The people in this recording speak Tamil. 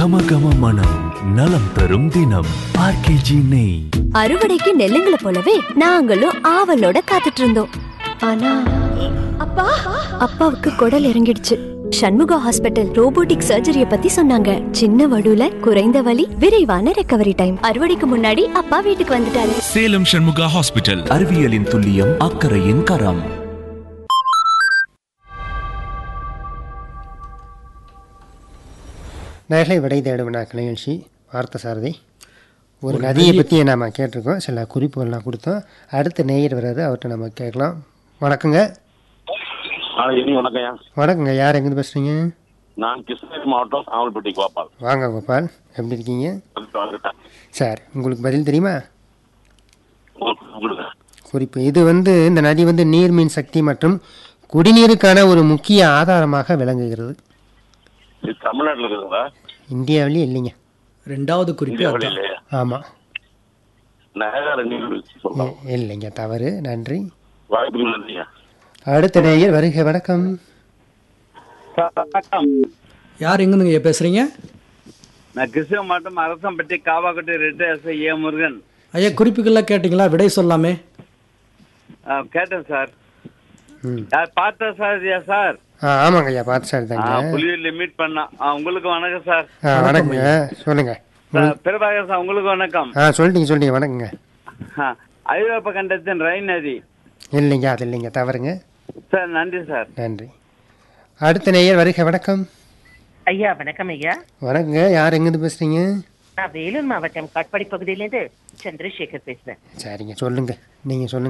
கம கம மனம் நலம் தரும் தினம் ஆர்கேஜி நெய் அறுவடைக்கு நெல்லுங்களை போலவே நாங்களும் ஆவலோட காத்துட்டு இருந்தோம் ஆனா அப்பா அப்பாவுக்கு குடல் இறங்கிடுச்சு சண்முகா ஹாஸ்பிட்டல் ரோபோட்டிக் சர்ஜரிய பத்தி சொன்னாங்க சின்ன வடுல குறைந்த வலி விரைவான ரெக்கவரி டைம் அறுவடைக்கு முன்னாடி அப்பா வீட்டுக்கு வந்துட்டாரு சேலம் சண்முகா ஹாஸ்பிட்டல் அறிவியலின் துல்லியம் அக்கறையின் கரம் நேர்களை விடை தேடும் வினாக்கள் நிகழ்ச்சி வார்த்தை சாரதி ஒரு நதியை பற்றி நாம் கேட்டிருக்கோம் சில குறிப்புகள்லாம் கொடுத்தோம் அடுத்த நேயர் வர்றாரு அவர்கிட்ட நம்ம கேட்கலாம் வணக்கங்க ஆ இனி வணக்கம்யா வணக்கங்க யார் எங்கேருந்து பேசுகிறீங்க நான் கிருஷ்ணகிரி மாவட்டம் சாவல்பட்டி கோபால் வாங்க கோபால் எப்படி இருக்கீங்க வந்துட்டு வந்துட்டேன் சார் உங்களுக்கு பதில் தெரியுமா கொடுங்க குறிப்பு இது வந்து இந்த நதி வந்து நீர்மின் சக்தி மற்றும் குடிநீருக்கான ஒரு முக்கிய ஆதாரமாக விளங்குகிறது இது தமிழ்நாட்டில் இருக்குதுங்களா இந்தியாவிலேயே இல்லைங்க ரெண்டாவது குறிப்பு இந்தியாவில் அதான் இல்லையா ஆமாம் நகர நீர்வீழ்ச்சி சொல்லலாம் இல்லைங்க தவறு நன்றி வாய்ப்புகள் இல்லையா அடுத்த நேயர் வருக வணக்கம் யார் எங்கேருந்துங்க பேசுறீங்க நான் கிருஷ்ண மாவட்டம் அரசம்பட்டி காவாக்கட்டு ரெட்டு எஸ் ஏ முருகன் ஐயா குறிப்புகள்லாம் கேட்டிங்களா விடை சொல்லாமே ஆ, கேட்டேன் சார் ம் யார் பார்த்தா சார் ஐயா சார் ஆ ஆமாங்க ஐயா பார்த்து சார் ஆ, தாங்க புலியூர்ல மீட் பண்ணா ஆ, உங்களுக்கு வணக்கம் சார் ஆ வணக்கங்க சொல்லுங்க சார், பிரபாகர் சார் உங்களுக்கு வணக்கம் ஆ சொல்லிட்டீங்க சொல்லிட்டீங்க வணக்கங்க ஆ, ஐரோப்பா கண்டத்தின் ரயின் நதி இல்லைங்க அது இல்லைங்க தவறுங்க சார் நன்றி சார் நன்றி அடுத்த நேயர் வருக வணக்கம் ஐயா வணக்கம் ஐயா வணக்கங்க யார் எங்கேருந்து பேசுறீங்க நான் வேலூர் மாவட்டம் காட்பாடி பகுதியிலேருந்து சந்திரசேகர் பேசுறேன் சரிங்க சொல்லுங்க நீங்க சொல்லுங்க